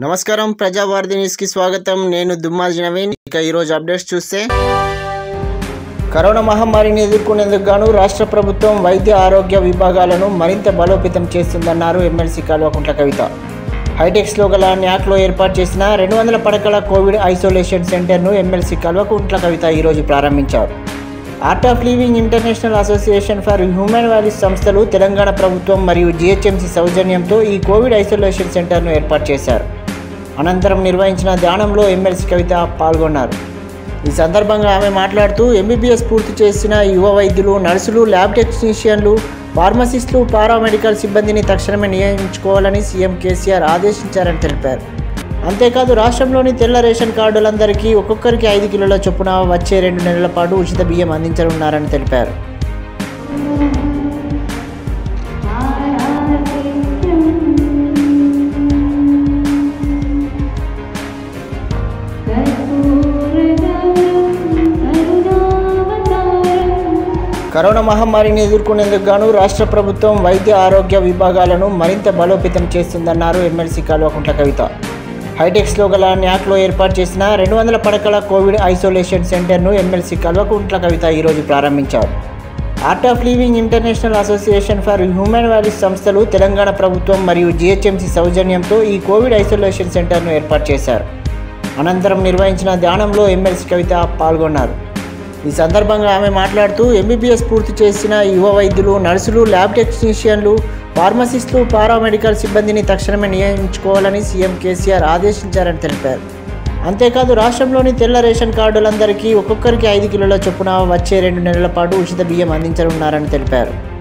నమస్కారం ప్రజావార్ది న్యూస్కి స్వాగతం నేను దుమ్మాజి నవీన్ ఇక ఈరోజు అప్డేట్స్ చూస్తే కరోనా మహమ్మారిని ఎదుర్కొనేందుకు గాను రాష్ట్ర ప్రభుత్వం వైద్య ఆరోగ్య విభాగాలను మరింత బలోపేతం చేస్తుందన్నారు ఎమ్మెల్సీ కల్వకుంట్ల కవిత హైటెక్స్లో గల న్యాక్లో ఏర్పాటు చేసిన రెండు వందల పడకల కోవిడ్ ఐసోలేషన్ సెంటర్ను ఎమ్మెల్సీ కల్వకుంట్ల కవిత ఈరోజు ప్రారంభించారు art of living international association for human values సంస్థలు తెలంగాణ ప్రభుత్వం మరియు జిహెచ్ఎంసీ సౌజన్యంతో ఈ కోవిడ్ ఐసోలేషన్ సెంటర్ను ఏర్పాటు చేశారు అనంతరం నిర్వహించిన ధ్యానంలో ఎమ్మెల్సీ కవిత పాల్గొన్నారు ఈ సందర్భంగా ఆమె మాట్లాడుతూ ఎంబీబీఎస్ పూర్తి చేసిన యువ వైద్యులు నర్సులు ల్యాబ్ టెక్నీషియన్లు ఫార్మసిస్టులు పారామెడికల్ సిబ్బందిని తక్షణమే నియమించుకోవాలని సీఎం కేసీఆర్ ఆదేశించారని తెలిపారు అంతేకాదు రాష్ట్రంలోని తెల్ల రేషన్ కార్డులందరికీ ఒక్కొక్కరికి ఐదు కిలోల చొప్పున వచ్చే రెండు నెలల పాటు ఉచిత బియ్యం అందించనున్నారని తెలిపారు కరోనా మహమ్మారిని ఎదుర్కొనేందుకు గాను రాష్ట్ర ప్రభుత్వం వైద్య ఆరోగ్య విభాగాలను మరింత బలోపేతం చేస్తుందన్నారు ఎమ్మెల్సీ కల్వకుంట్ల కవిత హైటెక్స్లో గల న్యాక్లో ఏర్పాటు చేసిన రెండు వందల పడకల కోవిడ్ ఐసోలేషన్ సెంటర్ను ఎమ్మెల్సీ కల్వకుంట్ల కవిత ఈరోజు ప్రారంభించారు art of living international association for human values సంస్థలు తెలంగాణ ప్రభుత్వం మరియు జిహెచ్ఎంసీ సౌజన్యంతో ఈ కోవిడ్ ఐసోలేషన్ సెంటర్ను ఏర్పాటు చేశారు అనంతరం నిర్వహించిన ధ్యానంలో ఎమ్మెల్సీ కవిత పాల్గొన్నారు ఈ సందర్భంగా ఆమె మాట్లాడుతూ ఎంబీబీఎస్ పూర్తి చేసిన యువ వైద్యులు నర్సులు ల్యాబ్ టెక్నీషియన్లు ఫార్మసిస్టులు పారామెడికల్ సిబ్బందిని తక్షణమే నియమించుకోవాలని సీఎం కేసీఆర్ ఆదేశించారని తెలిపారు అంతేకాదు రాష్ట్రంలోని తెల్ల రేషన్ కార్డులందరికీ ఒక్కొక్కరికి ఐదు కిలోల చొప్పున వచ్చే రెండు నెలల పాటు ఉచిత బియ్యం అందించనున్నారని తెలిపారు